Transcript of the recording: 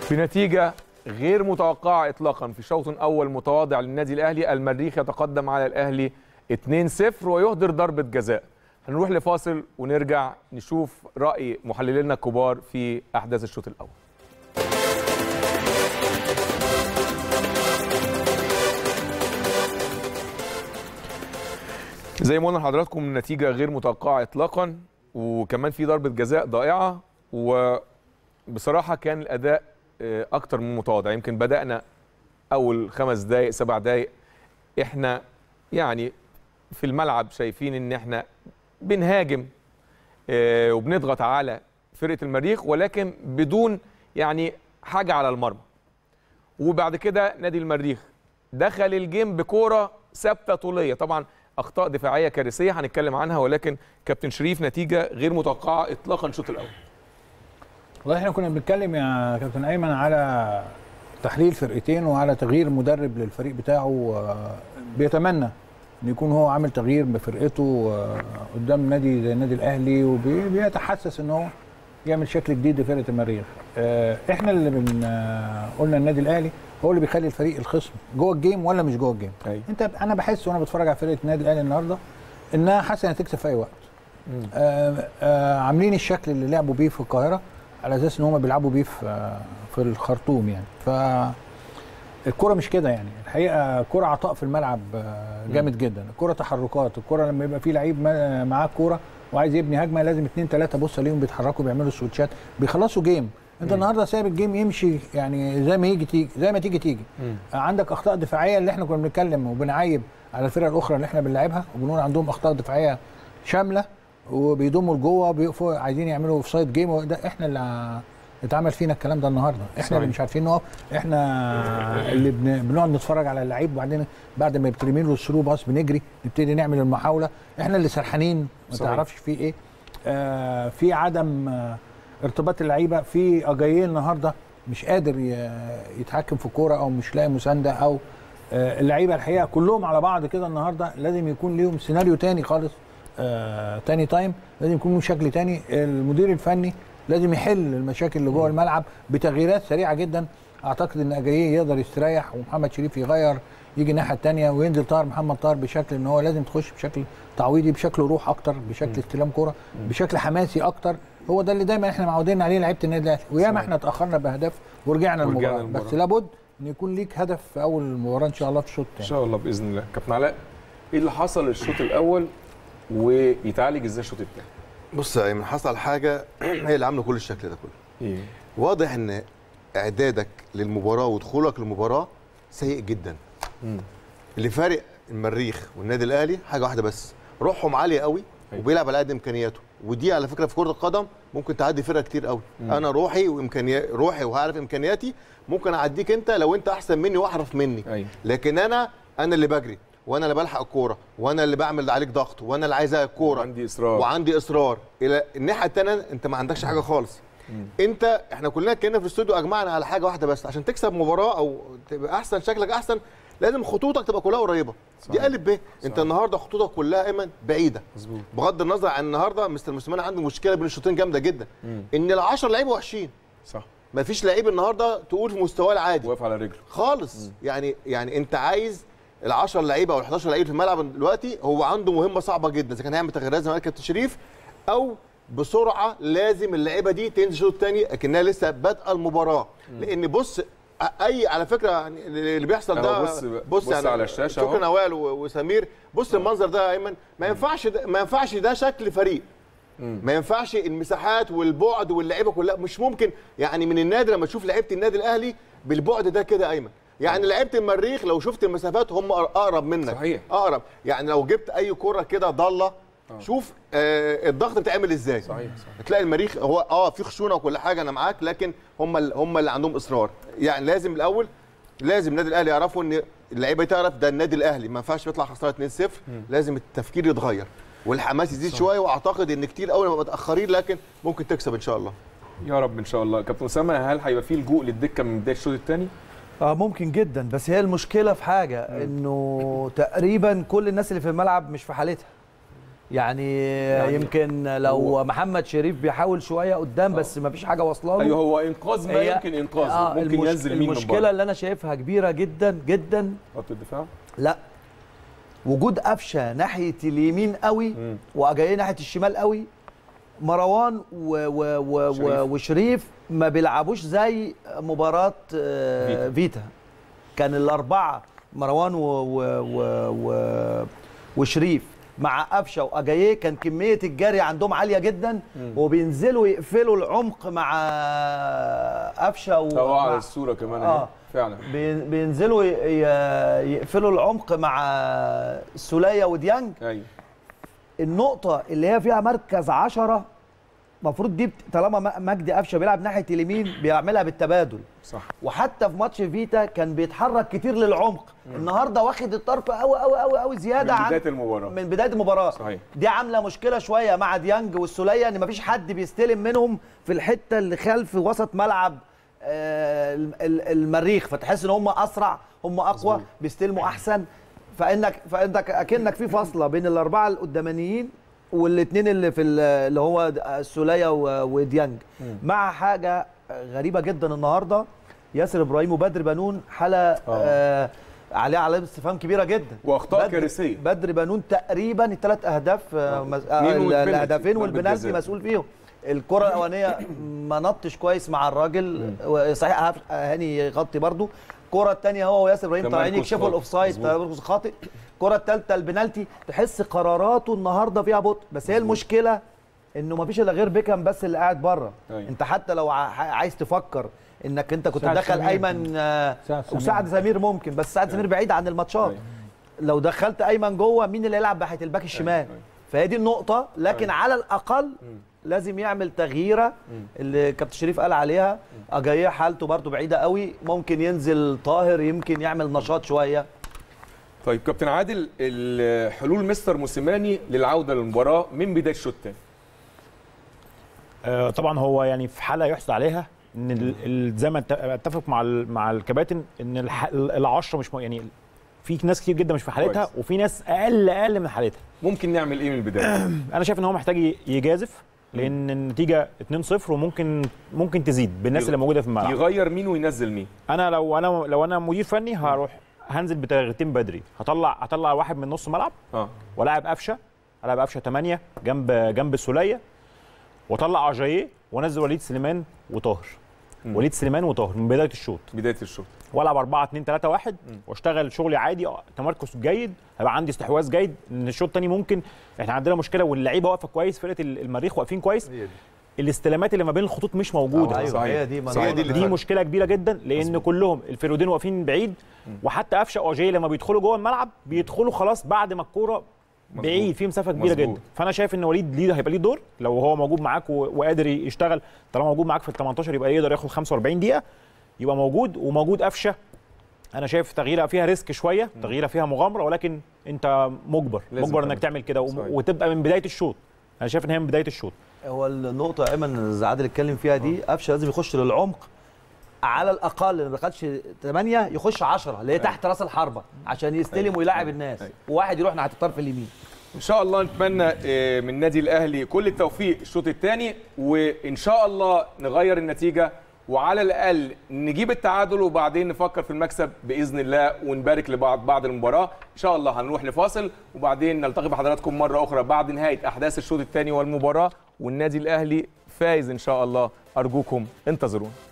بنتيجة غير متوقعة إطلاقا في شوط أول متواضع للنادي الأهلي المريخ يتقدم على الأهلي 2-0 ويهدر ضربة جزاء هنروح لفاصل ونرجع نشوف رأي محللينا الكبار في أحداث الشوط الأول زي ما قلنا لحضراتكم النتيجة غير متوقعة إطلاقا وكمان في ضربة جزاء ضائعة وبصراحة كان الأداء آه، أكتر من متواضع يمكن بدأنا أول خمس دقايق سبع دقايق إحنا يعني في الملعب شايفين إن إحنا بنهاجم آه، وبنضغط على فرقة المريخ ولكن بدون يعني حاجة على المرمى وبعد كده نادي المريخ دخل الجيم بكوره ثابته طوليه طبعا اخطاء دفاعيه كارثيه هنتكلم عنها ولكن كابتن شريف نتيجه غير متوقعه اطلاقا الشوط الاول والله احنا كنا بنتكلم يا كابتن ايمن على تحليل فرقتين وعلى تغيير مدرب للفريق بتاعه آه، بيتمنى ان يكون هو عامل تغيير بفرقته آه، قدام نادي زي النادي الاهلي وبيتحسس ان هو يعمل شكل جديد لفرقه المريخ آه، احنا اللي بن آه، قلنا النادي الاهلي هو اللي بيخلي الفريق الخصم جوه الجيم ولا مش جوه الجيم أيوة. انت انا بحس وانا بتفرج على فرقه النادي الاهلي النهارده انها حاسه انها تكسب في اي وقت آه آه عاملين الشكل اللي لعبوا بيه في القاهره على اساس ان هم بيلعبوا بيه في آه في الخرطوم يعني ف الكرة مش كده يعني الحقيقة كرة عطاء في الملعب آه، جامد جدا الكرة تحركات الكرة لما يبقى في لعيب ما- معاه الكرة وعايز يبني هجمة لازم اتنين تلاتة بص عليهم بيتحركوا بيعملوا سويتشات بيخلصوا جيم انت النهارده سايب الجيم يمشي يعني زي ما يجي تيجي زي ما تيجي تيجي آه، عندك اخطاء دفاعيه اللي احنا كنا بنتكلم وبنعيب على الفرق الاخرى اللي احنا بنلعبها وبنقول عندهم اخطاء دفاعيه شامله وبيضموا لجوه بيقفوا عايزين يعملوا اوف سايد جيم ده احنا اللي ع- اتعمل فينا الكلام ده النهارده احنا صحيح. اللي مش عارفين نقف احنا اللي بن- بنقعد نتفرج على اللعيب وبعدين بعد ما بترمي له الثرو باص بنجري نبتدي نعمل المحاوله احنا اللي سرحانين ما صحيح. تعرفش في ايه آه في عدم آه ارتباط اللعيبه في اجاييه النهارده مش قادر ي- يتحكم في الكوره او مش لاقي مسانده او آه اللعيبه الحقيقه كلهم على بعض كده النهارده لازم يكون ليهم سيناريو تاني خالص آه تاني تايم لازم يكون لهم شكل تاني المدير الفني لازم يحل المشاكل اللي جوه الملعب بتغييرات سريعه جدا اعتقد ان اجاييه يقدر يستريح ومحمد شريف يغير يجي الناحيه الثانيه وينزل طاهر محمد طاهر بشكل ان هو لازم تخش بشكل تعويضي بشكل روح اكتر بشكل استلام كوره بشكل حماسي اكتر هو ده اللي دايما احنا معودين عليه لعيبه النادي الاهلي وياما صحيح. احنا اتاخرنا باهداف ورجعنا ورجعنا المباراه المباراة. بس لابد ان يكون ليك هدف في اول المباراه ان شاء الله في الشوط ان الثاني شاء الله باذن الله كابتن علاء ايه اللي حصل الشوط الاول ويتعالج ازاي الشوط الثاني بص يا ايمن حصل حاجه هي اللي عامله كل الشكل ده كله ايه واضح ان اعدادك للمباراه ودخولك للمباراه سيء جدا مم. اللي فارق المريخ والنادي الاهلي حاجه واحده بس روحهم عاليه قوي أيوة. وبيلعب على قد امكانياته ودي على فكره في كره القدم ممكن تعدي فرقه كتير قوي مم. انا روحي وامكانيات روحي وهعرف امكانياتي ممكن اعديك انت لو انت احسن مني واحرف مني ايوه لكن انا انا اللي بجري وانا اللي بلحق الكوره وانا اللي بعمل عليك ضغط وانا اللي عايز الكوره عندي اصرار وعندي اصرار الى الناحيه الثانيه انت ما عندكش حاجه خالص مم. انت احنا كلنا اتكلمنا في الاستوديو اجمعنا على حاجه واحده بس عشان تكسب مباراه او تبقى احسن شكلك احسن لازم خطوطك تبقى كلها قريبه دي صحيح. الف ب انت النهارده خطوطك كلها ايمن بعيده مظبوط بغض النظر عن النهارده مستر موسيماني عنده مشكله بين الشوطين جامده جدا مم. ان ال10 لعيبه وحشين صح ما فيش لعيب النهارده تقول في مستواه العادي واقف على رجله خالص يعني يعني انت عايز ال10 لعيبه او ال11 لعيب في الملعب دلوقتي هو عنده مهمه صعبه جدا اذا كان هيعمل تغييرات زي ما قال كابتن شريف او بسرعه لازم اللعيبه دي تنزل الشوط الثاني اكنها لسه بادئه المباراه لان بص اي على فكره يعني اللي بيحصل أهو ده بص- بص على الشاشة أهو. شكرا نوال و- وسمير بص المنظر ده يا ايمن ما ينفعش ده ما ينفعش ده شكل فريق مم. ما ينفعش المساحات والبعد واللعيبه كلها مش ممكن يعني من النادر لما تشوف لعيبه النادي الاهلي بالبعد ده كده يا ايمن يعني لعيبه المريخ لو شفت المسافات هم اقرب منك صحيح. اقرب يعني لو جبت اي كره كده ضاله شوف آه الضغط بتعمل ازاي صحيح صحيح تلاقي المريخ هو اه في خشونه وكل حاجه انا معاك لكن هم ال- هم اللي عندهم اصرار يعني لازم الاول لازم النادي الاهلي يعرفوا ان اللعيبه تعرف ده النادي الاهلي ما ينفعش يطلع خساره 2-0 لازم التفكير يتغير والحماس يزيد شويه واعتقد ان كتير قوي نبقى متاخرين لكن ممكن تكسب ان شاء الله يا رب ان شاء الله كابتن اسامه هل هيبقى في لجوء للدكه من بدايه الشوط الثاني اه ممكن جدا بس هي المشكله في حاجه انه تقريبا كل الناس اللي في الملعب مش في حالتها يعني, يعني يمكن لو محمد شريف بيحاول شويه قدام بس ما فيش حاجه واصله له ايوه هو انقاذ ما هي- يمكن انقاذه آه، ممكن المش- ينزل مين من المشكله بره اللي انا شايفها كبيره جدا جدا خط الدفاع لا وجود قفشه ناحيه اليمين قوي مم. واجاي ناحيه الشمال قوي مروان و و و شريف. و وشريف ما بيلعبوش زي مباراه آه، فيتا. فيتا كان الاربعه مروان و و و و وشريف مع قفشه واجاييه كان كميه الجري عندهم عاليه جدا وبينزلوا يقفلوا العمق مع قفشه هو على ومع الصوره كمان آه. اهي فعلا بين- بينزلوا ي- ي- يقفلوا العمق مع سولية وديانج ايوه النقطة اللي هي فيها مركز عشرة المفروض دي بت- طالما م- مجدي قفشه بيلعب ناحية اليمين بيعملها بالتبادل صح وحتى في ماتش فيتا كان بيتحرك كتير للعمق النهارده واخد الطرف قوي قوي قوي قوي زيادة من عن بدايه المباراه من بدايه المباراه صحيح. دي عامله مشكله شويه مع ديانج والسوليه ان مفيش حد بيستلم منهم في الحته اللي خلف وسط ملعب آه، ال- ال- المريخ فتحس ان هم اسرع هم اقوى بيستلموا احسن فانك فانك اكنك في فاصله بين الاربعه القدامانيين والاثنين اللي في ال- اللي هو السوليه و- وديانج مع حاجه غريبه جدا النهارده ياسر ابراهيم وبدر بنون حاله آه عليه علامه استفهام كبيره جدا واخطاء بدر- كارثيه بدر بنون تقريبا الثلاث اهداف آه، مز- آه، اتنين والبنالتي، الهدفين ضربة والبنالتي جزاء. مسؤول فيهم الكره الاولانيه ما نطش كويس مع الراجل صحيح هف- هاني يغطي برضو الكره الثانيه هو وياسر ابراهيم كان طالعين مركز يكشفوا خاطئ. الاوفسايد مظبوط. تمركز خاطئ الكره الثالثه البنالتي تحس قراراته النهارده فيها بطء بس هي المشكله انه ما فيش الا غير بيكم بس اللي قاعد بره أيوة. انت حتى لو ع- عايز تفكر انك انت كنت سعد تدخل سمير. ايمن آه، سعد سمير. وسعد سمير ممكن بس سعد سمير بعيد عن الماتشات أيوة. لو دخلت ايمن جوه مين اللي يلعب ناحيه الباك الشمال أيوة. فهي دي النقطه لكن أيوة. على الاقل لازم يعمل تغييره اللي كابتن شريف قال عليها اجايه حالته برده بعيده قوي ممكن ينزل طاهر يمكن يعمل نشاط شويه طيب كابتن عادل ال- حلول مستر موسيماني للعوده للمباراه من بدايه الشوط الثاني آه، طبعا هو يعني في حاله يحسد عليها ان ال- ال- زي ما ات- اتفق مع ال- مع الكباتن ان الح- العشره مش م- يعني في ناس كتير جدا مش في حالتها كويس. وفي ناس اقل اقل من حالتها ممكن نعمل ايه من البدايه انا شايف ان هو محتاج ي- يجازف لان النتيجه 2-0 وممكن ممكن تزيد بالناس يغ- اللي موجوده في الملعب يغير مين وينزل مين انا لو انا لو انا مدير فني هروح هنزل بتغييرتين بدري هطلع هطلع واحد من نص ملعب اه ولاعب قفشه العب قفشه 8 جنب جنب السوليه واطلع اجاييه وانزل وليد سليمان وطاهر مم. وليد سليمان وطاهر من بدايه الشوط بدايه الشوط والعب 4 2 3 1 واشتغل شغلي عادي آه، تمركز جيد هيبقى عندي استحواذ جيد ان الشوط الثاني ممكن احنا عندنا مشكله واللعيبه واقفه كويس فرقه ال- المريخ واقفين كويس الاستلامات اللي ما بين الخطوط مش موجوده أيوة. صحيح. هي دي ما صحيح، أنا دي اللي دي فرق. مشكله كبيره جدا لان مظبوط. كلهم الفرودين واقفين بعيد وحتى قفشه واجاي لما بيدخلوا جوه الملعب بيدخلوا خلاص بعد ما الكوره مظبوط. بعيد في مسافه كبيره مظبوط. جدا فانا شايف ان وليد ليه هيبقى ليه دور لو هو موجود معاك و- وقادر يشتغل طالما موجود معاك في ال 18 يبقى يقدر ياخد 45 دقيقه يبقى موجود وموجود قفشه انا شايف تغييره فيها ريسك شويه تغييره فيها مغامره ولكن انت مجبر لازم مجبر تعمل. انك تعمل كده وم- صحيح. وتبقى من بدايه الشوط انا شايف ان هي من بدايه الشوط هو النقطة يا ايمن اللي عادل اتكلم فيها دي قفشه لازم يخش للعمق على الاقل اللي ما دخلش 8 يخش 10 اللي هي تحت راس الحربة عشان يستلم ويلاعب الناس أيوة. وواحد يروح ناحية الطرف اليمين ان شاء الله نتمنى آه، من النادي الاهلي كل التوفيق الشوط الثاني وان شاء الله نغير النتيجه وعلى الاقل نجيب التعادل وبعدين نفكر في المكسب باذن الله ونبارك لبعض بعد المباراه ان شاء الله هنروح لفاصل وبعدين نلتقي بحضراتكم مره اخرى بعد نهايه احداث الشوط الثاني والمباراه والنادي الاهلي فايز ان شاء الله ارجوكم انتظرونا